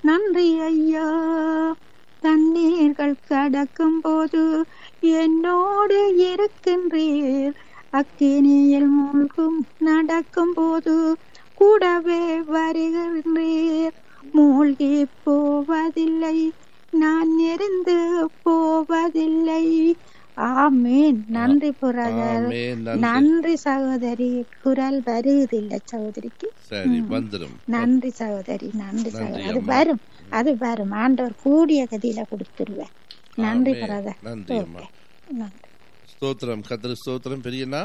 நன்றி ஐயா தண்ணீர்கள் கடக்கும் போது என்னோடு இருக்கின்றீர் அக்கினியில் மூழ்கும் நடக்கும் போது கூடவே வருகின்றீர் மூழ்கி போவதில்லை நான் எரிந்து போவதில்லை ஆமேன் நன்றி புரதர் ஆமென். நன்றி நன்றி சகோதரி குரல் வருவதில்லை சகோதரிக்கு சரி வந்துடும் நன்றி சகோதரி நன்றி நன்றி சகோதரி அது அம்மா. வரும் அது வரும் ஆண்டவர் கூடிய கதியில கொடுத்துருவேன் நன்றி ஆமென். பிரதர் நன்றி அம்மா நன்றி ஸ்தோத்திரம் கத்திர ஸ்தோத்திரம் பெரியண்ணா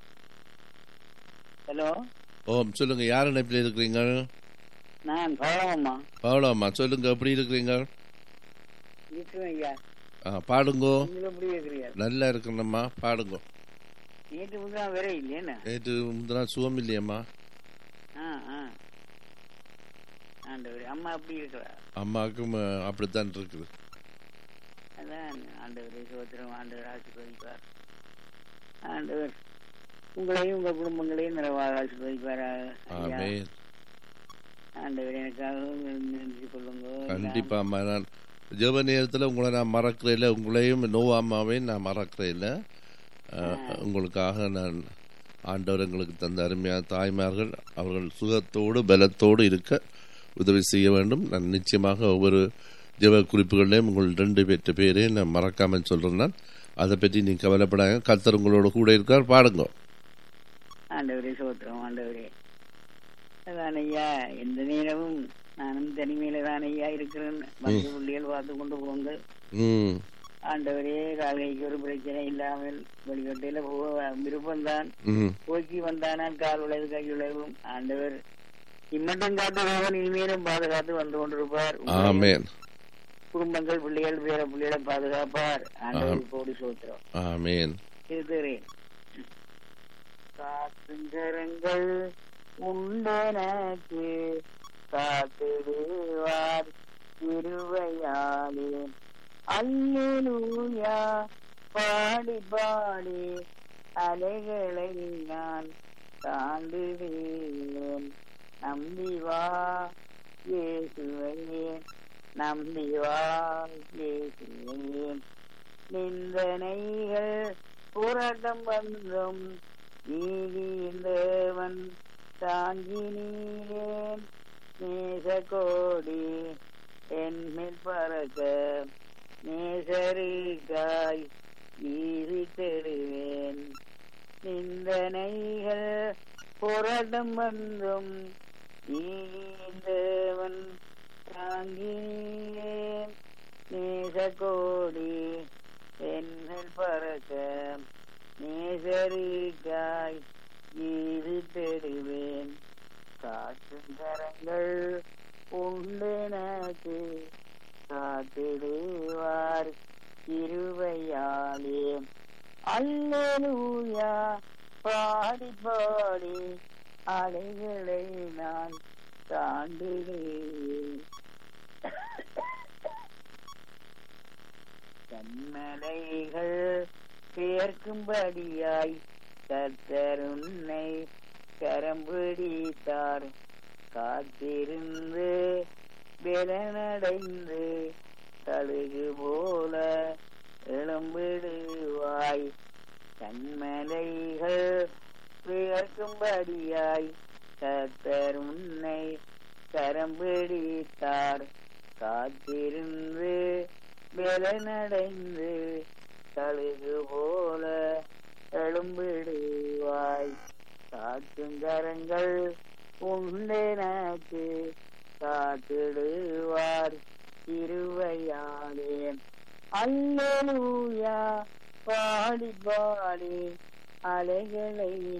ஹலோ ஓம் சொல்லுங்க யார் இணைப்பில் இருக்கிறீங்க நான் பழமம்மா பவுளம்மா சொல்லுங்க எப்படி இருக்கிறீங்க இருக்கிறேன் ஐயா ஆ, பாடுங்கோ நீங்களும் எப்படி இருக்கிறீங்க நல்லா இருக்கணும்மா பாடுங்கோ நேற்று முந்தா வேற இல்லையேண்ணா நேற்று முந்தினா சுகம் இல்லையம்மா ஆ ஆ ஆண்டவர் அம்மா அப்படி இருக்கிறா அம்மாவுக்கும் அஹ், அப்படித்தான் இருக்குது அதான் ஆண்டவர் சோத்திரம் ஆண்டவர் ஆசீர்வதிப்பார் ஆண்டவர் உங்களையும் உங்க குடும்பங்களையும் நிறைவாக ஆசீர்வதிப்பார் ஐயா ஆமென் ஆண்டவர் எனக்காக நினைச்சு கொள்ளுங்க கண்டிப்பா அம்மா நான் ஜெப நேரத்தில் உங்களை நான் மறக்கிறேன் உங்களையும் நோவா அம்மாவையும் நான் மறக்கிறேன் உங்களுக்காக நான் ஆண்டவர் எங்களுக்கு தந்த அருமையான தாய்மார்கள் அவர்கள் சுகத்தோடு பலத்தோடு இருக்க உதவி செய்ய வேண்டும் நான் நிச்சயமாக ஒவ்வொரு ஜெப குறிப்புகளையும் உங்கள் ரெண்டு பேர்த்த பேரையும் நான் மறக்காமல் சொல்கிறேன் நான் அதை பற்றி நீ கவலைப்படாங்க கர்த்தர் உங்களோட கூட இருக்கார் பாடுங்க ஆண்டவரே சோத்திரம் ஆண்டவரே அதான் ஐயா எந்த நேரமும் நானும் தனிமையில தான் ஐயா இருக்கிறேன் வந்து புள்ளிகள் பார்த்து கொண்டு போங்க ம் ஆண்டவரே கால்கைக்கு ஒரு பிரச்சனை இல்லாமல் வெளிக்கட்டையில போக விருப்பம்தான் ம் போக்கி வந்தானால் கால் உழைவு கை உழைவும் ஆண்டவர் இம்மட்டும் காட்டுகிறவன் இனிமேலும் பாதுகாத்து வந்து கொண்டிருப்பார் உங்களையும் ஆமேன் குடும்பங்கள் பிள்ளைகள் பேர பிள்ளைகளை பாதுகாப்பார் ஆண்டவர் கோடி சோத்திரம் ஆமேன் இருக்கிறேன் காத்துங்கரங்கள் உண்டனக்கு காத்திடுவார் திருவையாலே அல்லேலூயா பாடி பாடி அலைகளை நான் தாண்டிடுவேன் நம்பி வா இயேசுவையே நம்பி வா இயேசுவையே நிந்தனைகள் புரட்டம் வந்தும் நீதியின் தேவன் தாங்கினீரேன் நேச கோடி என்மேல் பறக்க நேசருக்காய் நீதி தெடுவேன் நிந்தனைகள் புரட்டம் வந்தும் நீதியின் தேவன் தாங்கினீரேன் நேச கோடி என்னல் பறக்க நேசரிக்காய் ஈடு தேடுவேன் காற்றும் கரங்கள் உண்டெனக்கு காத்திடுவார் இருவையாலே அல்லேலூயா பாடி பாடி அலைகளை நான் தாண்டுகிறேன் கண்மலைகள் சேர்க்கும்படியாய் கர்த்தர் உன்னை கரம் பிடித்தார் காத்திருந்து பலனடைந்து கழுகு போல எழும்பிடுவாய் கண்மலைகள் வியர்க்கும்படியாய் கர்த்தர் உன்னை கரம் பிடித்தார் காத்திருந்து பலனடைந்து கழுகு போல எழும்பிடுவாய் காற்றும் கரங்கள் உண்டெனக்கு காத்திடுவார் திருவையாலே அல்லேலூயா பாடி பாடி அலைகளை